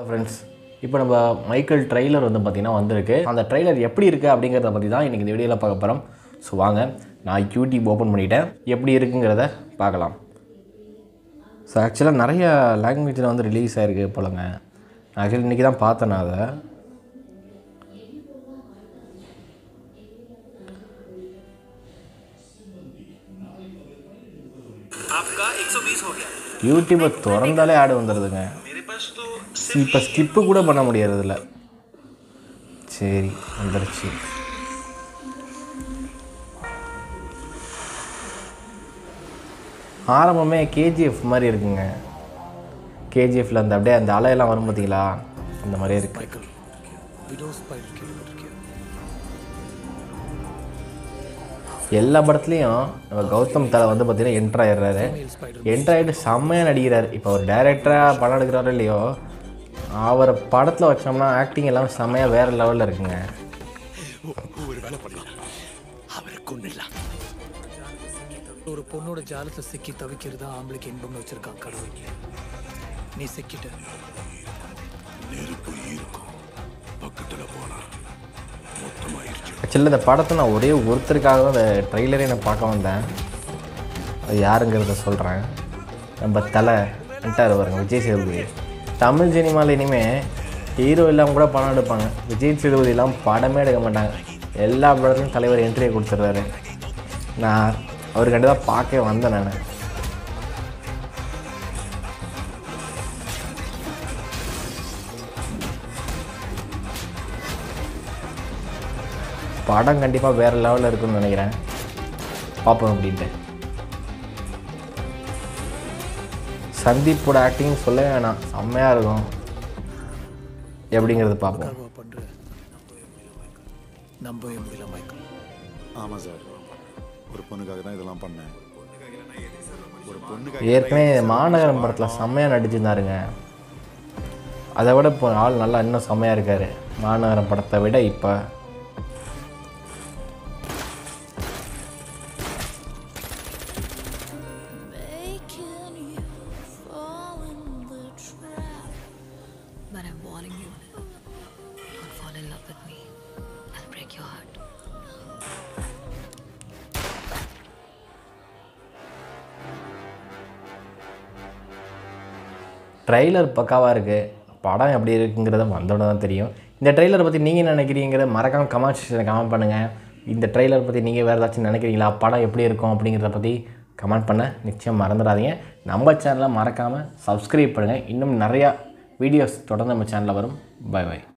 Friends இப்போ நம்ம Michael trailer வந்து பார்த்திங்கன்னா வந்திருக்கு அந்த ட்ரெய்லர் எப்படி இருக்குது அப்படிங்கிறத பற்றி தான் இன்றைக்கி இந்த வீடியோவில் பார்க்க போகிறோம் ஸோ வாங்க நான் யூடியூப் ஓப்பன் பண்ணிட்டேன் எப்படி இருக்குங்கிறத பார்க்கலாம் ஸோ ஆக்சுவலாக நிறைய லாங்குவேஜில் வந்து ரிலீஸ் ஆகிருக்கு போலங்க ஆக்சுவலி இன்றைக்கி தான் பார்த்தேன் நான் அதை आपका 120 हो गया யூடியூப்பை திறந்தாலே ஆடு வந்துடுதுங்க मेरे पास तो இப்போ ஸ்கிப்பு கூட பண்ண முடியாது இதில் சரி வந்துருச்சு ஆரம்பமே கேஜிஎஃப் மாதிரி இருக்குங்க கேஜிஎஃப்ல அந்த அப்படியே அந்த அலையெல்லாம் வரும் பார்த்தீங்களா அந்த மாதிரியே இருக்கு எல்லா படத்துலையும் நம்ம கௌதம் தலை வந்து பார்த்தீங்கன்னா என்ட்ரு ஆயிடுறாரு என்ட்ரு ஆகிட்டு செம்மையாக நடிக்கிறார் இப்போ அவர் டைரக்டராக படம் எடுக்கிறாரோ இல்லையோ அவரை படத்தில் வச்சோம்னா ஆக்டிங் எல்லாம் செம்மையாக வேறு லெவலில் இருக்குங்க ஒரு பொண்ணோட ஜாலத்தை சிக்கி தவிக்கிறது ஆம்பளைக்கு இன்பம்னு வச்சிருக்கான் கடவுள் நீ சிக்கிட்ட ஆக்சுவலாக இந்த படத்தை நான் ஒரே ஒருத்தருக்காக தான் அந்த ட்ரெய்லரே நான் பார்க்க வந்தேன் அது யாருங்கிறத சொல்கிறேன் நம்ம தலை வந்துட்டார் பாருங்க விஜய் சேதுபதி தமிழ் சினிமாவில் இனிமேல் ஹீரோ இல்லாமல் கூட படம் எடுப்பாங்க விஜய் சேதுபதியெல்லாம் படமே எடுக்க மாட்டாங்க எல்லா படத்துலையும் தலைவர் என்ட்ரியை கொடுத்துட்றாரு நான் அவருக்காண்டி தான் பார்க்கவே வந்தேன் நான் படம் கண்டிப்பாக வேறு லெவலில் இருக்குன்னு நினைக்கிறேன் பார்ப்போம் அப்படின்ட்டு சந்தீப்போட ஆக்டிங் சொல்லவே வேணாம் செம்மையாக இருக்கும் எப்படிங்கிறது பார்ப்போம் அவ பண்ற நம்பவே முடியல மைக்கேல் ஆமாம் சார் ஒரு பொண்ணுக்காக தான் இதெல்லாம் பண்ணேன் ஒரு பொண்ணுக்காக ஏற்கனவே மாநகரம் படத்தில் செம்மையாக நடிச்சிருந்தாருங்க அதை விட இப்போ ஆள் நல்லா இன்னும் செம்மையாக இருக்கார் மாநகரம் படத்தை விட இப்போ Making you fall in the trap. But I'm warning you. Don't fall in love with me. I'll break your heart. Trailer பக்காவாக இருக்குது படம் எப்படி இருக்குங்கிறத வந்தோட தான் தெரியும் இந்த ட்ரெய்லரை பற்றி நீங்கள் என்ன நினைக்கிறீங்கிறத மறக்காமல் கமெண்ட் செக்ஷனில் கமெண்ட் பண்ணுங்கள் இந்த ட்ரெய்லர் பற்றி நீங்கள் வேறு ஏதாச்சும் நினைக்கிறீங்களா படம் எப்படி இருக்கும் அப்படிங்கிறத பற்றி கமெண்ட் பண்ண நிச்சயம் மறந்துடாதீங்க நம்ம சேனலை மறக்காமல் சப்ஸ்கிரைப் பண்ணுங்கள் இன்னும் நிறையா வீடியோஸ் தொடர்ந்து நம்ம சேனலில் வரும் பை பை